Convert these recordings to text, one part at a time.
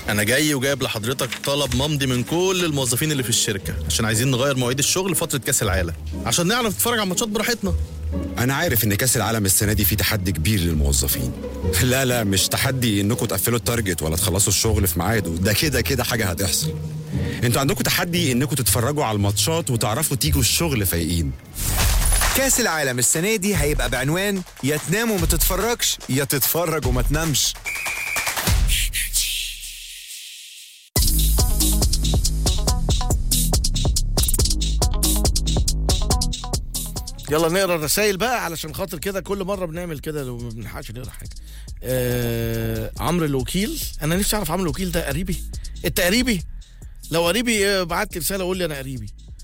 انا جاي وجايب لحضرتك طلب ممضي من كل الموظفين اللي في الشركه عشان عايزين نغير مواعيد الشغل فتره كاس العالم عشان نعرف نتفرج على الماتشات براحتنا انا عارف ان كاس العالم السنه دي فيه تحدي كبير للموظفين لا لا مش تحدي انكم تقفلوا التارجت ولا تخلصوا الشغل في ميعاده ده كده كده حاجه هتحصل انتوا عندكم تحدي انكم تتفرجوا على الماتشات وتعرفوا تيجوا الشغل فايقين كاس العالم السنة دي هيبقى بعنوان يا تنام وما تتفرجش يا تتفرج وما تنامش يلا نقرا الرسايل بقى علشان خاطر كده كل مره بنعمل كده لو ما بنلحقش نقرا حاجه آه عمرو الوكيل انا نفسي اعرف عمرو الوكيل ده قريبي انت قريبي لو قريبي آه، بعت لي رساله قول لي انا قريبي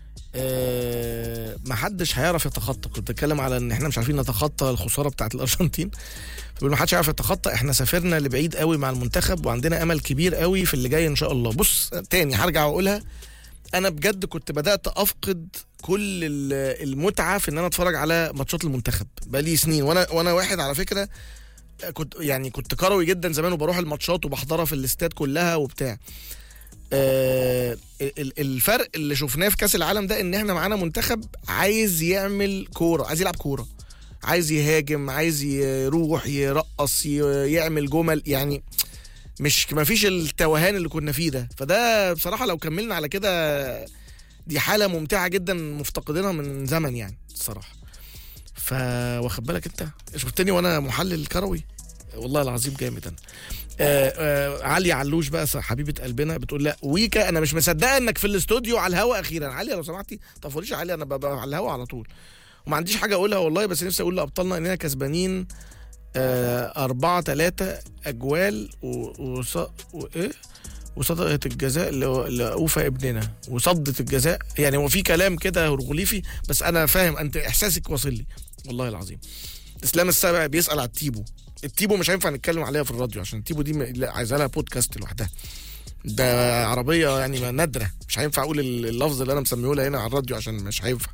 آه ما حدش هيعرف يتخطى كنت بتكلم على ان احنا مش عارفين نتخطى الخساره بتاعت الارجنتين بيقول ما حدش يعرف يتخطى احنا سافرنا لبعيد قوي مع المنتخب وعندنا امل كبير قوي في اللي جاي ان شاء الله بص تاني هرجع واقولها انا بجد كنت بدات افقد كل ال- المتعه في ان انا اتفرج على ماتشات المنتخب بقالي سنين وانا وانا واحد على فكره كنت يعني كنت كروي جدا زمان وبروح الماتشات وبحضرها في الاستاد كلها وبتاع آه ال- الفرق اللي شفناه في كاس العالم ده ان احنا معانا منتخب عايز يعمل كوره عايز يلعب كوره عايز يهاجم عايز يروح يرقص ي- يعمل جمل يعني مش ما فيش التوهان اللي كنا فيه ده فده بصراحه لو كملنا على كده دي حاله ممتعه جدا مفتقدينها من زمن يعني الصراحه ف واخد بالك انت شفتني وانا محلل كروي والله العظيم جامد انا آه آه علي علوش بقى حبيبه قلبنا بتقول لا ويكا انا مش مصدقه انك في الاستوديو على الهوا اخيرا علي لو سمحتي ما تقوليش علي انا ببقى على الهوا على طول وما عنديش حاجه اقولها والله بس نفسي اقول لابطالنا اننا كسبانين آه أربعة تلاتة أجوال و... وص... وإيه وصدقة الجزاء ل- لأوفى ابننا وصدة الجزاء يعني هو في كلام كده هيروغليفي بس أنا فاهم أنت إحساسك واصل لي والله العظيم إسلام السابع بيسأل على التيبو التيبو مش هينفع نتكلم عليها في الراديو عشان التيبو دي م- لا، عايزة لها بودكاست لوحدها ده عربية يعني ما نادرة مش هينفع أقول اللفظ اللي أنا مسميه لها هنا على الراديو عشان مش هينفع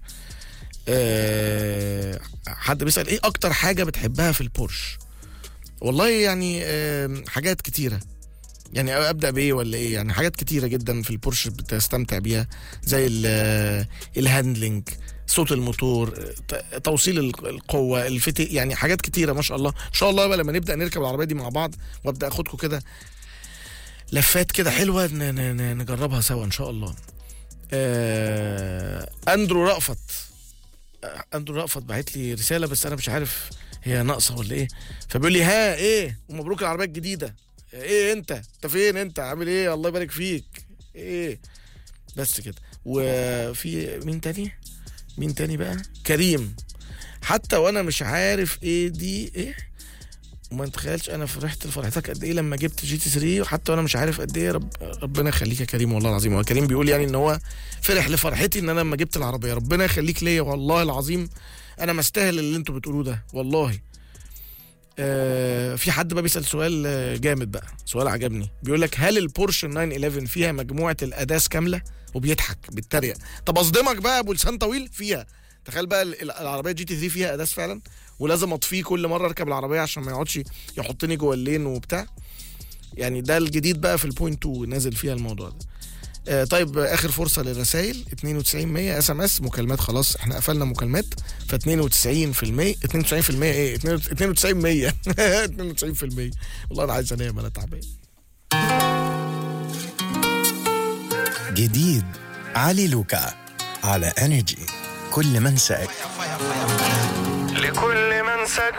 أه حد بيسأل ايه اكتر حاجة بتحبها في البورش والله يعني آم، حاجات كتيرة يعني ابدا بايه ولا ايه يعني حاجات كتيره جدا في البورش بتستمتع بيها زي ال- الهاندلنج صوت الموتور ت- توصيل ال- القوه الفتي يعني حاجات كتيره ما شاء الله ان شاء الله بقى لما نبدا نركب العربيه دي مع بعض وابدا اخدكم كده لفات كده حلوه ن- ن- ن- نجربها سوا ان شاء الله آه اندرو رأفت آه، اندرو رأفت بعت لي رساله بس انا مش عارف هي ناقصه ولا ايه فبيقول لي ها ايه ومبروك العربيه الجديده ايه انت انت فين انت عامل ايه الله يبارك فيك ايه بس كده وفي مين تاني مين تاني بقى كريم حتى وانا مش عارف ايه دي ايه وما تخيلش انا فرحت لفرحتك قد ايه لما جبت جي تي 3 وحتى وانا مش عارف قد ايه رب ربنا يخليك يا كريم والله العظيم هو كريم بيقول يعني ان هو فرح لفرحتي ان انا لما جبت العربيه ربنا يخليك ليا والله العظيم انا مستاهل اللي انتوا بتقولوه ده والله آه في حد بقى بيسال سؤال آه، جامد بقى سؤال عجبني بيقول لك هل البورش 911 فيها مجموعه الاداس كامله وبيضحك بيتريق طب اصدمك بقى ابو لسان طويل فيها تخيل بقى ال- ال- العربيه جي تي 3 فيها اداس فعلا ولازم اطفيه كل مره اركب العربيه عشان ما يقعدش يحطني جوه اللين وبتاع يعني ده الجديد بقى في البوينت 2 نازل فيها الموضوع ده آه طيب آه، اخر فرصه للرسائل 92 100 اس ام اس مكالمات خلاص احنا قفلنا مكالمات ف 92 في المية 92 في المية ايه 92 100 92 في المية والله انا عايز انام انا تعبان جديد علي لوكا على انرجي كل منساك لكل منسك